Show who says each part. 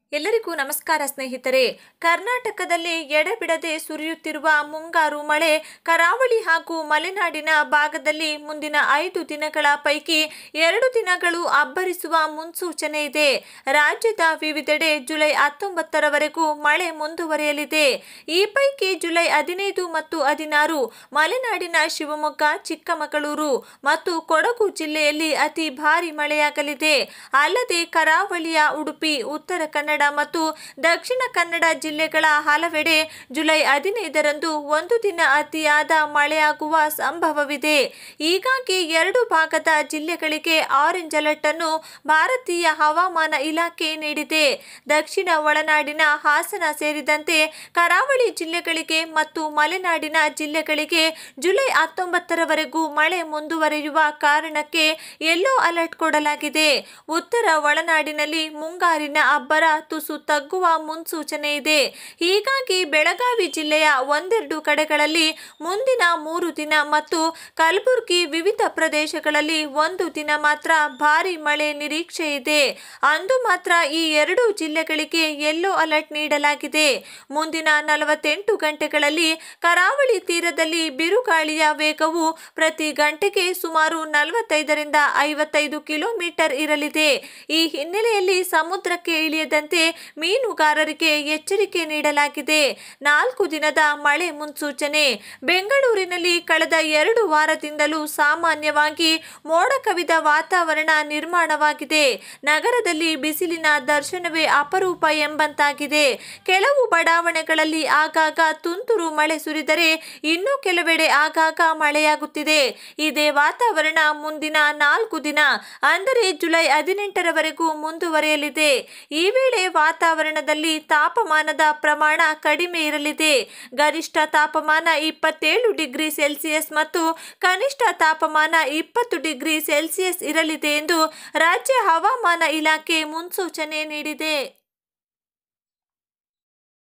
Speaker 1: ಎಲ್ಲರಿಗೂ ನಮಸ್ಕಾರ ಸ್ನೇಹಿತರೆ ಕರ್ನಾಟಕದಲ್ಲಿ ಎಡೆಬಿಡದೆ ಸುರಿಯುತ್ತಿರುವ ಮುಂಗಾರು ಮಳೆ ಕರಾವಳಿ ಹಾಗೂ ಮಲೆನಾಡಿನ ಭಾಗದಲ್ಲಿ ಮುಂದಿನ ಐದು ದಿನಗಳ ಪೈಕಿ ಎರಡು ದಿನಗಳು ಅಬ್ಬರಿಸುವ ಮುನ್ಸೂಚನೆ ಇದೆ ರಾಜ್ಯದ ವಿವಿಧೆಡೆ ಜುಲೈ ಹತ್ತೊಂಬತ್ತರವರೆಗೂ ಮಳೆ ಮುಂದುವರಿಯಲಿದೆ ಈ ಪೈಕಿ ಜುಲೈ ಹದಿನೈದು ಮತ್ತು ಹದಿನಾರು ಮಲೆನಾಡಿನ ಶಿವಮೊಗ್ಗ ಚಿಕ್ಕಮಗಳೂರು ಮತ್ತು ಕೊಡಗು ಜಿಲ್ಲೆಯಲ್ಲಿ ಅತಿ ಭಾರಿ ಮಳೆಯಾಗಲಿದೆ ಅಲ್ಲದೆ ಕರಾವಳಿಯ ಉಡುಪಿ ಉತ್ತರ ಕನ್ನಡ ಮತ್ತು ದಕ್ಷಿಣ ಕನ್ನಡ ಜಿಲ್ಲೆಗಳ ಹಲವೆಡೆ ಜುಲೈ ಹದಿನೈದರಂದು ಒಂದು ದಿನ ಅತಿಯಾದ ಮಳೆಯಾಗುವ ಸಂಭವವಿದೆ ಹೀಗಾಗಿ ಎರಡು ಭಾಗದ ಜಿಲ್ಲೆಗಳಿಗೆ ಆರೆಂಜ್ ಅಲರ್ಟ್ ಅನ್ನು ಭಾರತೀಯ ಹವಾಮಾನ ಇಲಾಖೆ ನೀಡಿದೆ ದಕ್ಷಿಣ ಒಳನಾಡಿನ ಹಾಸನ ಸೇರಿದಂತೆ ಕರಾವಳಿ ಜಿಲ್ಲೆಗಳಿಗೆ ಮತ್ತು ಮಲೆನಾಡಿನ ಜಿಲ್ಲೆಗಳಿಗೆ ಜುಲೈ ಹತ್ತೊಂಬತ್ತರವರೆಗೂ ಮಳೆ ಮುಂದುವರಿಯುವ ಕಾರಣಕ್ಕೆ ಯೆಲ್ಲೋ ಅಲರ್ಟ್ ಕೊಡಲಾಗಿದೆ ಉತ್ತರ ಒಳನಾಡಿನಲ್ಲಿ ಮುಂಗಾರಿನ ಅಬ್ಬರ ತುಸು ತಗ್ಗುವ ಮುನ್ಸೂಚನೆ ಇದೆ ಹೀಗಾಗಿ ಬೆಳಗಾವಿ ಜಿಲ್ಲೆಯ ಒಂದೆರಡು ಕಡೆಗಳಲ್ಲಿ ಮುಂದಿನ ಮೂರು ದಿನ ಮತ್ತು ಕಲಬುರಗಿ ವಿವಿಧ ಪ್ರದೇಶಗಳಲ್ಲಿ ಒಂದು ದಿನ ಮಾತ್ರ ಭಾರಿ ಮಳೆ ನಿರೀಕ್ಷೆ ಇದೆ ಅಂದು ಮಾತ್ರ ಈ ಎರಡು ಜಿಲ್ಲೆಗಳಿಗೆ ಯೆಲ್ಲೋ ಅಲರ್ಟ್ ನೀಡಲಾಗಿದೆ ಮುಂದಿನ ನಲವತ್ತೆಂಟು ಗಂಟೆಗಳಲ್ಲಿ ಕರಾವಳಿ ತೀರದಲ್ಲಿ ಬಿರುಗಾಳಿಯ ವೇಗವು ಪ್ರತಿ ಗಂಟೆಗೆ ಸುಮಾರು ನಲವತ್ತೈದರಿಂದ ಐವತ್ತೈದು ಕಿಲೋಮೀಟರ್ ಇರಲಿದೆ ಈ ಹಿನ್ನೆಲೆಯಲ್ಲಿ ಸಮುದ್ರಕ್ಕೆ ಇಳಿಯದಂತೆ ಮೀನುಗಾರರಿಗೆ ಎಚ್ಚರಿಕೆ ನೀಡಲಾಗಿದೆ ನಾಲ್ಕು ದಿನದ ಮಳೆ ಮುನ್ಸೂಚನೆ ಬೆಂಗಳೂರಿನಲ್ಲಿ ಕಳೆದ ಎರಡು ವಾರದಿಂದಲೂ ಸಾಮಾನ್ಯವಾಗಿ ಮೋಡ ಕವಿದ ವಾತಾವರಣ ನಿರ್ಮಾಣವಾಗಿದೆ ನಗರದಲ್ಲಿ ಬಿಸಿಲಿನ ದರ್ಶನವೇ ಅಪರೂಪ ಎಂಬಂತಾಗಿದೆ ಕೆಲವು ಬಡಾವಣೆಗಳಲ್ಲಿ ಆಗಾಗ ತುಂತುರು ಮಳೆ ಸುರಿದರೆ ಇನ್ನು ಕೆಲವೆಡೆ ಆಗಾಗ ಮಳೆಯಾಗುತ್ತಿದೆ ಇದೇ ವಾತಾವರಣ ಮುಂದಿನ ನಾಲ್ಕು ದಿನ ಅಂದರೆ ಜುಲೈ ಹದಿನೆಂಟರವರೆಗೂ ಮುಂದುವರಿಯಲಿದೆ ಈ ವೇಳೆ ವಾತಾವರಣದಲ್ಲಿ ತಾಪಮಾನದ ಪ್ರಮಾಣ ಕಡಿಮೆ ಇರಲಿದೆ ಗರಿಷ್ಠ ತಾಪಮಾನ ಇಪ್ಪತ್ತೇಳು ಡಿಗ್ರಿ ಸೆಲ್ಸಿಯಸ್ ಮತ್ತು ಕನಿಷ್ಠ ತಾಪಮಾನ ಇಪ್ಪತ್ತು ಡಿಗ್ರಿ ಸೆಲ್ಸಿಯಸ್ ಇರಲಿದೆ ಎಂದು ರಾಜ್ಯ ಹವಾಮಾನ ಇಲಾಖೆ ಮುನ್ಸೂಚನೆ ನೀಡಿದೆ